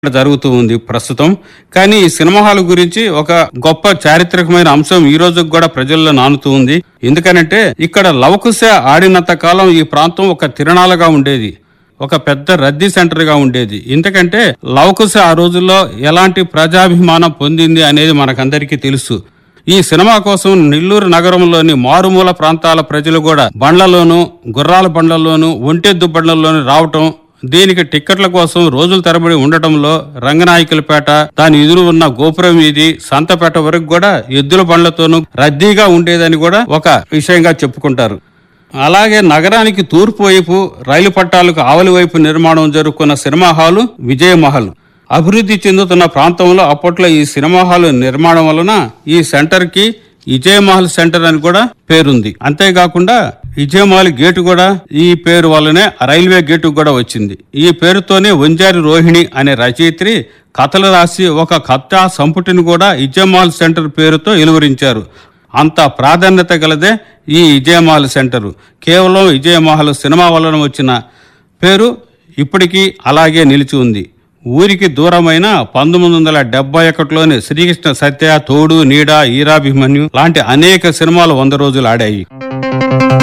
జరుగుతూ ఉంది ప్రస్తుతం కానీ ఈ సినిమా హాల్ గురించి ఒక గొప్ప చారిత్రకమైన అంశం ఈ రోజు కూడా ప్రజల్లో నానుతూ ఉంది ఎందుకనంటే ఇక్కడ లవకుశ ఆడినంత కాలం ఈ ప్రాంతం ఒక తిరణాలుగా ఉండేది ఒక పెద్ద రద్దీ సెంటర్ గా ఉండేది ఎందుకంటే లవకుశ ఆ రోజుల్లో ఎలాంటి ప్రజాభిమానం పొందింది అనేది మనకందరికీ తెలుసు ఈ సినిమా కోసం నెల్లూరు నగరంలోని మారుమూల ప్రాంతాల ప్రజలు కూడా బండ్లలోను గుర్రాల బండ్లలోను ఒంటెద్దు బండ్లలోను రావటం దీనికి టిక్కెట్ల కోసం రోజుల తరబడి ఉండటంలో రంగనాయకులపేట దాని ఎదురు ఉన్న గోపురం వీధి సంతపేట వరకు కూడా ఎద్దుల బండ్లతోనూ రద్దీగా ఉండేదని కూడా ఒక విషయంగా చెప్పుకుంటారు అలాగే నగరానికి తూర్పు వైపు రైలు పట్టాలకు ఆవలి వైపు నిర్మాణం జరుపుకున్న సినిమా హాలు విజయమహల్ అభివృద్ధి చెందుతున్న ప్రాంతంలో అప్పట్లో ఈ సినిమా హాల్ నిర్మాణం వలన ఈ సెంటర్ కి విజయమహల్ సెంటర్ అని కూడా పేరుంది అంతేకాకుండా విజయమహల్ గేటు కూడా ఈ పేరు వల్లనే రైల్వే గేటు కూడా వచ్చింది ఈ పేరుతోనే వంజారి రోహిణి అనే రచయిత్రి కథలు రాసి ఒక కథా సంపుటిని కూడా విజయమహల్ సెంటర్ పేరుతో వెలువరించారు అంత ప్రాధాన్యత గలదే ఈ విజయమహల్ సెంటర్ కేవలం విజయమహల్ సినిమా వలన వచ్చిన పేరు ఇప్పటికీ అలాగే నిలిచి ఉంది ఊరికి దూరమైన పంతొమ్మిది వందల డెబ్బై ఒకటిలోని శ్రీకృష్ణ సత్య తోడు నీడ ఈరాభిమన్యు లాంటి అనేక సినిమాలు వంద రోజులు ఆడాయి